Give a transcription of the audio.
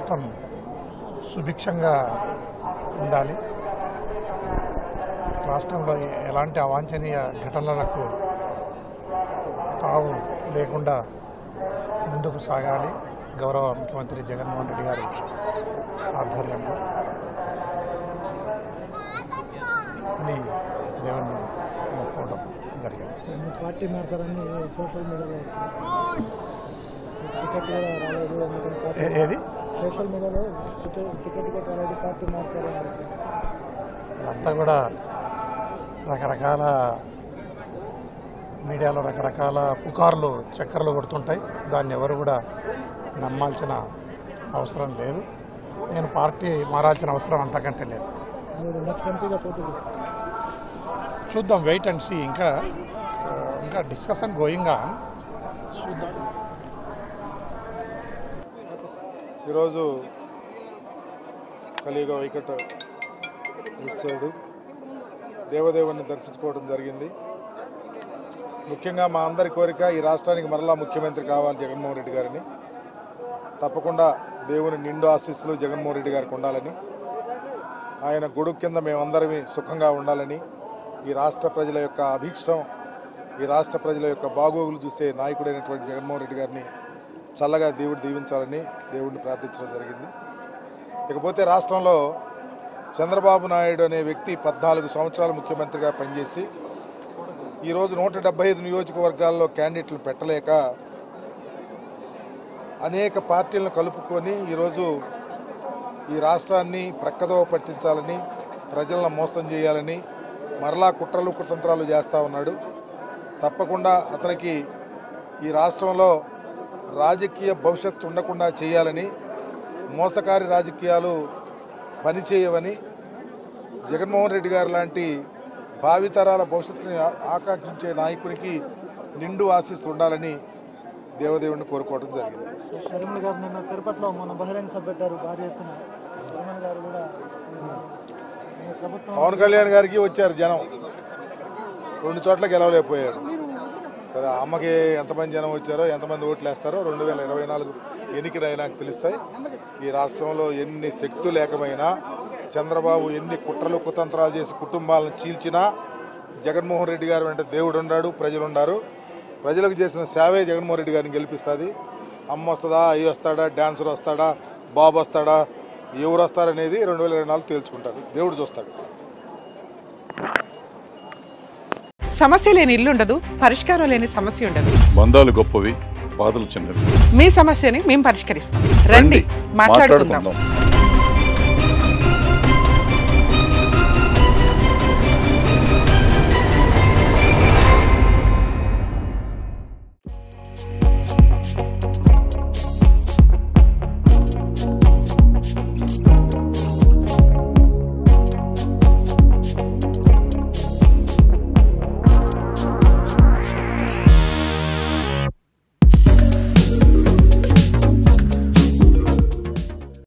రాష్ట్రం సుభిక్షంగా ఉండాలి రాష్ట్రంలో ఎలాంటి అవాంఛనీయ ఘటనలకు తావు లేకుండా ముందుకు సాగాలి గౌరవ ముఖ్యమంత్రి జగన్మోహన్ రెడ్డి గారి ఆధ్వర్యంలో అని దేవుణ్ణి మొక్కుకోవడం జరిగింది మీ పార్టీ మారుతారని సోషల్ మీడియాలో వస్తుంది టికెట్ కూడా రాలేదు అందుకని పార్టీ ఏ- ఏది సోషల్ మీడియాలో టికెట్ టికెట్ కూడా రాలేదు పార్టీ మారుతారని వస్తుంది. అంతా కూడా రకరకాల మీడియాలో రకరకాల పుకార్లు చక్కర్లు కొడుతుంటాయి దాన్ని ఎవరు కూడా నమ్మాల్సిన అవసరం లేదు నేను పార్టీ మారాల్సిన అవసరం అంతకంటే లేదు మీరు నెక్స్ట్ ఎంపీగా పోటీ చేస్తారు చూద్దాం వెయిట్ అండ్ సీ ఇంకా ఆ, ఇంకా డిస్కషన్ గోయింగ్ ఆన్ చూద్దాం ఈరోజు కలియుగ వైకట ఈశ్వరుడు దేవదేవుని దర్శించుకోవడం జరిగింది ముఖ్యంగా మా అందరి కోరిక ఈ రాష్ట్రానికి మరలా ముఖ్యమంత్రి కావాలి జగన్మోహన్ రెడ్డి గారిని తప్పకుండా దేవుని నిండు ఆశీస్సులు జగన్మోహన్ రెడ్డి గారికి ఉండాలని ఆయన గొడుగు కింద మేమందరమే సుఖంగా ఉండాలని ఈ రాష్ట్ర ప్రజల యొక్క అభీక్షం ఈ రాష్ట్ర ప్రజల యొక్క బాగోగులు చూసే నాయకుడైనటువంటి జగన్మోహన్ రెడ్డి గారిని చల్లగా దేవుడు దీవించాలని దేవుడిని ప్రార్థించడం జరిగింది ఇకపోతే రాష్ట్రంలో చంద్రబాబు నాయుడు అనే వ్యక్తి పద్నాలుగు సంవత్సరాలు ముఖ్యమంత్రిగా పనిచేసి ఈరోజు నూట డెబ్బై ఐదు నియోజకవర్గాల్లో క్యాండిడేట్లు పెట్టలేక అనేక పార్టీలను కలుపుకొని ఈరోజు ఈ రాష్ట్రాన్ని ప్రక్కదో పట్టించాలని ప్రజలను మోసం చేయాలని మరలా కుట్రలు కుతంత్రాలు చేస్తూ ఉన్నాడు తప్పకుండా అతనికి ఈ రాష్ట్రంలో రాజకీయ భవిష్యత్తు ఉండకుండా చేయాలని మోసకారి రాజకీయాలు పనిచేయవని జగన్మోహన్ రెడ్డి గారు లాంటి భావితరాల భవిష్యత్తుని ఆ- ఆకాంక్షించే నాయకునికి నిండు ఆశీస్సులు ఉండాలని దేవదేవుడిని కోరుకోవడం జరిగింది సో షర్మిల గారు నిన్న తిరుపతిలో మన బహిరంగ సభ పెట్టారు భారీ ఎత్తున షర్మిల గారు కూడా మన ప్రభుత్వం పవన్ కళ్యాణ్ గారికి వచ్చారు జనం రెండు చోట్ల గెలవలేకపోయాడు సరే అమ్మకి ఎంతమంది జనం వచ్చారో ఎంతమంది ఓట్లు వేస్తారో రెండు వేల ఇరవై నాలుగు ఎన్నికలైనా తెలుస్తాయి ఈ రాష్ట్రంలో ఎన్ని శక్తులు ఏకమైనా చంద్రబాబు ఎన్ని కుట్రలు కుతంత్రాలు చేసి కుటుంబాలను చీల్చినా జగన్మోహన్ రెడ్డి గారు వెంట దేవుడు ఉన్నాడు ప్రజలు ఉన్నారు ప్రజలకు చేసిన సేవే జగన్మోహన్ రెడ్డి గారిని గెలిపిస్తుంది అమ్మ వస్తుందా అయ్యి వస్తాడా డాన్సర్ వస్తాడా బాబు వస్తాడా ఎవరు వస్తారనేది రెండు వేల ఇరవై నాలుగు తేల్చుకుంటారు దేవుడు చూస్తాడు సమస్య లేని ఇల్లు ఉండదు పరిష్కారం లేని సమస్య ఉండదు బంధాలు గొప్పవి బాధలు చిన్నవి మీ సమస్యని మేము పరిష్కరిస్తాం రండి మాట్లాడుకుందాం మాట్లాడుకుందాం